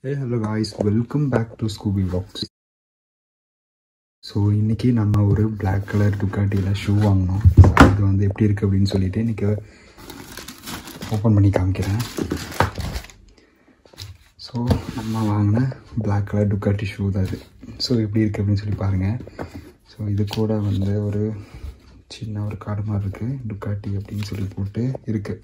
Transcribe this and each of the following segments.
A hello guys welcome back to Scooby box so இன்றைக்கி நம்ம ஒரு பிளாக் கலர் டுக்காட்டியில் ஷூ வாங்கினோம் அது வந்து எப்படி இருக்குது அப்படின்னு சொல்லிட்டு இன்றைக்கி ஓப்பன் பண்ணி காமிக்கிறேன் ஸோ நம்ம வாங்கின பிளாக் கலர் டுக்காட்டி ஷூ தான் இது ஸோ எப்படி இருக்குது அப்படின்னு சொல்லி பாருங்கள் ஸோ இது கூட வந்து ஒரு சின்ன ஒரு கார்டு மாதிரி இருக்குது டுக்காட்டி அப்படின்னு சொல்லி போட்டு இருக்குது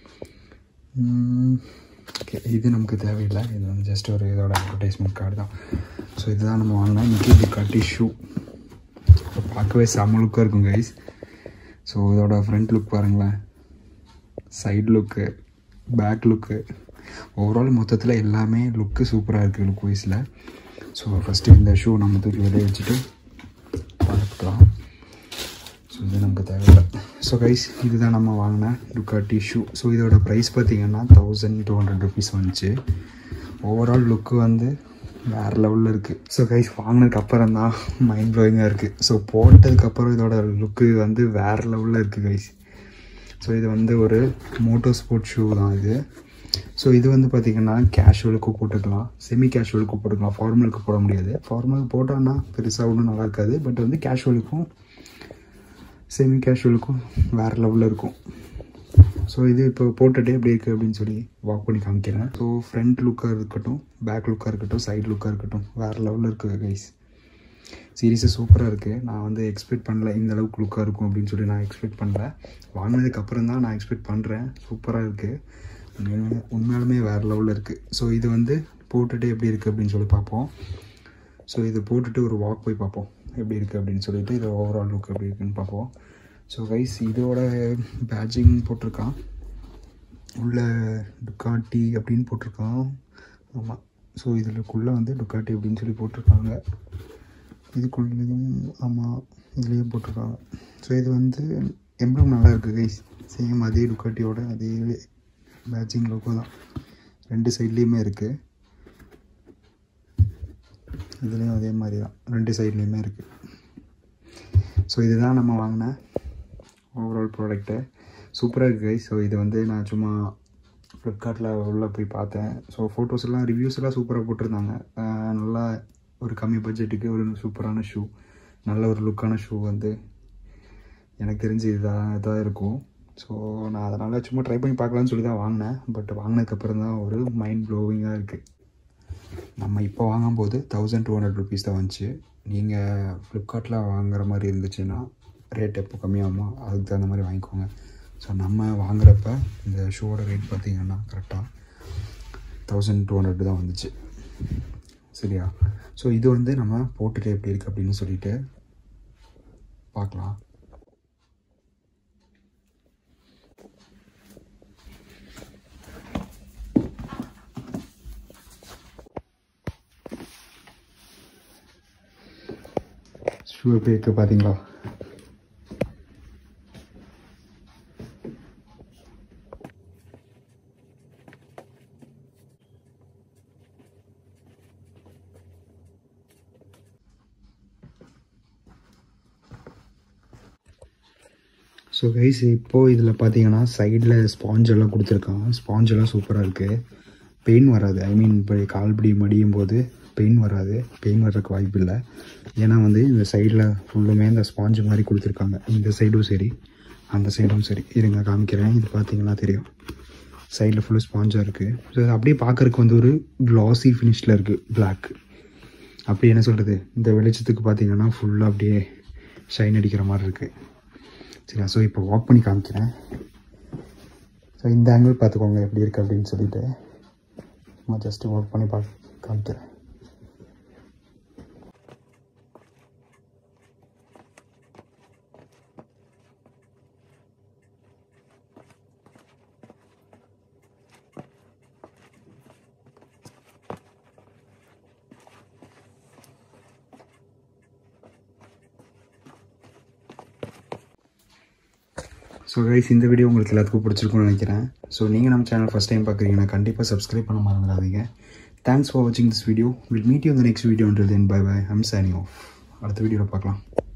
ஓகே இது நமக்கு தேவையில்லை இது வந்து ஜஸ்ட் ஒரு இதோட அட்வர்டைஸ்மெண்ட் கார்டு தான் ஸோ இதுதான் நம்ம வாங்கினோம் இன்றைக்கி டுக்காட்டி ஷூ பார்க்கவே செம்ம லுக்காக இருக்கும் கைஸ் ஸோ இதோட ஃப்ரண்ட் லுக் பாருங்களேன் side look back look overall மொத்தத்தில் எல்லாமே லுக்கு சூப்பராக இருக்குது லுக் வைஸில் ஸோ ஃபஸ்ட்டு இந்த ஷூ நம்ம தூக்கி வெளியே வச்சுட்டு பார்த்துக்கலாம் ஸோ இது நமக்கு தேவையில்லை ஸோ கைஸ் இதுதான் நம்ம வாங்கின டுக்காட்டி ஷூ ஸோ இதோட ப்ரைஸ் பார்த்திங்கன்னா தௌசண்ட் டூ ஹண்ட்ரட் ருபீஸ் வந்துச்சு ஓவரால் லுக்கு வந்து வேறு லெவலில் இருக்குது ஸோ கைஸ் வாங்கினதுக்கு அப்புறம் தான் மைண்ட் ப்ளோயிங்காக இருக்குது ஸோ போட்டதுக்கப்புறம் இதோட லுக்கு வந்து வேறு லெவலில் இருக்குது கைஸ் ஸோ இது வந்து ஒரு மோட்டோ ஸ்போர்ட் ஷூ தான் இது ஸோ இது வந்து பார்த்திங்கன்னா கேஷுவலுக்கு போட்டுக்கலாம் செமி கேஷுவலுக்கு போட்டுக்கலாம் ஃபார்மலுக்கு போட முடியாது ஃபார்மலுக்கு போட்டோன்னா பெருசாக ஒன்றும் நல்லா இருக்காது பட் வந்து கேஷுவலுக்கும் செமி கேஷுவலுக்கும் வேறு லெவலில் இருக்கும் ஸோ இது இப்போ போட்டுட்டே எப்படி இருக்குது அப்படின்னு சொல்லி வாக் பண்ணி காமிக்கிறேன் ஸோ ஃப்ரண்ட் லுக்காக இருக்கட்டும் பேக் லுக்காக இருக்கட்டும் சைடு லுக்காக இருக்கட்டும் வேறு லெவலில் இருக்குது கைஸ் சீரியஸாக சூப்பராக இருக்குது நான் வந்து எக்ஸ்பெக்ட் பண்ணல இந்த அளவுக்கு லுக்காக இருக்கும் அப்படின்னு சொல்லி நான் எக்ஸ்பெக்ட் பண்ணல வாங்கினதுக்கு அப்புறம் தான் நான் எக்ஸ்பெக்ட் பண்ணுறேன் சூப்பராக இருக்குது உண்மையாலுமே உண்மையாலுமே வேறு லெவலில் இருக்குது ஸோ இது வந்து போட்டுட்டு எப்படி இருக்குது அப்படின்னு சொல்லி பார்ப்போம் ஸோ இது போட்டுட்டு ஒரு வாக் போய் பார்ப்போம் எப்படி இருக்குது அப்படின்னு சொல்லிட்டு இது ஓவரால் லுக் எப்படி இருக்குன்னு பார்ப்போம் ஸோ கைஸ் இதோட பேட்சிங் போட்டிருக்கான் உள்ள டுக்காட்டி அப்படின்னு போட்டிருக்கான் ஆமாம் ஸோ இதுலக்குள்ளே வந்து டுக்காட்டி அப்படின்னு சொல்லி போட்டிருக்காங்க இதுக்குள்ளேயும் ஆமாம் இதுலேயும் போட்டிருக்காங்க ஸோ இது வந்து எம்ப்ளம் நல்லா இருக்குது கைஸ் சேம் அதே டுக்காட்டியோட அதே பேட்சிங் லோக்கோ தான் ரெண்டு சைட்லேயுமே இருக்குது இதுலேயும் அதே மாதிரி தான் ரெண்டு சைட்லேயுமே இருக்குது ஸோ இதுதான் நம்ம வாங்கின ஓவரால் ப்ராடக்ட்டு சூப்பராக இருக்குது கைஸ் ஸோ இது வந்து நான் சும்மா ஃப்ளிப்கார்ட்டில் உள்ளே போய் பார்த்தேன் ஸோ ஃபோட்டோஸ் எல்லாம் ரிவ்யூஸ் எல்லாம் சூப்பராக போட்டிருந்தாங்க நல்லா ஒரு கம்மி பட்ஜெட்டுக்கு ஒரு சூப்பரான ஷூ நல்ல ஒரு லுக்கான ஷூ வந்து எனக்கு தெரிஞ்சு இதாக இதாக இருக்கும் ஸோ நான் அதனால் சும்மா ட்ரை பண்ணி பார்க்கலான்னு சொல்லி தான் வாங்கினேன் பட் வாங்கினதுக்கப்புறம் தான் ஒரு மைண்ட் ப்ளோவிங்காக இருக்குது நம்ம இப்போ வாங்கும்போது தௌசண்ட் டூ ஹண்ட்ரட் ருபீஸ் தான் வந்துச்சு நீங்கள் ஃப்ளிப்கார்ட்டில் வாங்குற மாதிரி இருந்துச்சுன்னா ரேட் எப்போ கம்மியாகுமோ அதுக்கு தகுந்த மாதிரி வாங்கிக்கோங்க ஸோ நம்ம வாங்குறப்ப இந்த ஷூவோட ரேட் பார்த்திங்கன்னா கரெக்டாக தௌசண்ட் டூ ஹண்ட்ரட் தான் வந்துச்சு சரியா ஸோ இது வந்து நம்ம போட்டுட்டு எப்படி இருக்குது அப்படின்னு சொல்லிட்டு பார்க்கலாம் ஷூ எப்படி இருக்குது பார்த்தீங்களா ஸோ கைஸ் இப்போது இதில் பார்த்தீங்கன்னா சைடில் ஸ்பாஞ்ச் எல்லாம் கொடுத்துருக்காங்க ஸ்பாஞ்ச் எல்லாம் சூப்பராக இருக்குது பெயின் வராது ஐ மீன் இப்போ கால்படி மடியும் போது பெயின் வராது பெயின் வர்றதுக்கு வாய்ப்பு இல்லை ஏன்னா வந்து இந்த சைடில் ஃபுல்லுமே இந்த ஸ்பாஞ்சு மாதிரி கொடுத்துருக்காங்க இந்த சைடும் சரி அந்த சைடும் சரி இருங்க காமிக்கிறேன் இது பார்த்தீங்கன்னா தெரியும் சைடில் ஃபுல்லு ஸ்பாஞ்சாக இருக்குது ஸோ இது அப்படியே பார்க்குறதுக்கு வந்து ஒரு க்ளாஸி ஃபினிஷில் இருக்குது பிளாக் அப்படி என்ன சொல்கிறது இந்த வெளிச்சத்துக்கு பார்த்தீங்கன்னா ஃபுல்லாக அப்படியே ஷைன் அடிக்கிற மாதிரி இருக்குது சரியா ஸோ இப்போ வாக் பண்ணி காமிக்கிறேன் ஸோ இந்த ஆங்கிள் பார்த்துக்கோங்க எப்படி இருக்குது அப்படின்னு சொல்லிட்டு நான் ஜஸ்ட்டு வாக் பண்ணி பா காமிக்கிறேன் ஸோ கைஸ் இந்த வீடியோ உங்களுக்கு எல்லாத்துக்கும் பிடிச்சிருக்கும்னு நினைக்கிறேன் ஸோ நீங்கள் நம்ம சேனல் ஃபஸ்ட் டைம் பார்க்குறீங்கன்னா கண்டிப்பாக சப்ஸ்கிரைப் பண்ண மறந்துடாதீங்க தேங்க்ஸ் ஃபார் வாட்சிங் this video will meet you இந்த next video then bye bye I'm signing off அடுத்த வீடியோவில் பார்க்கலாம்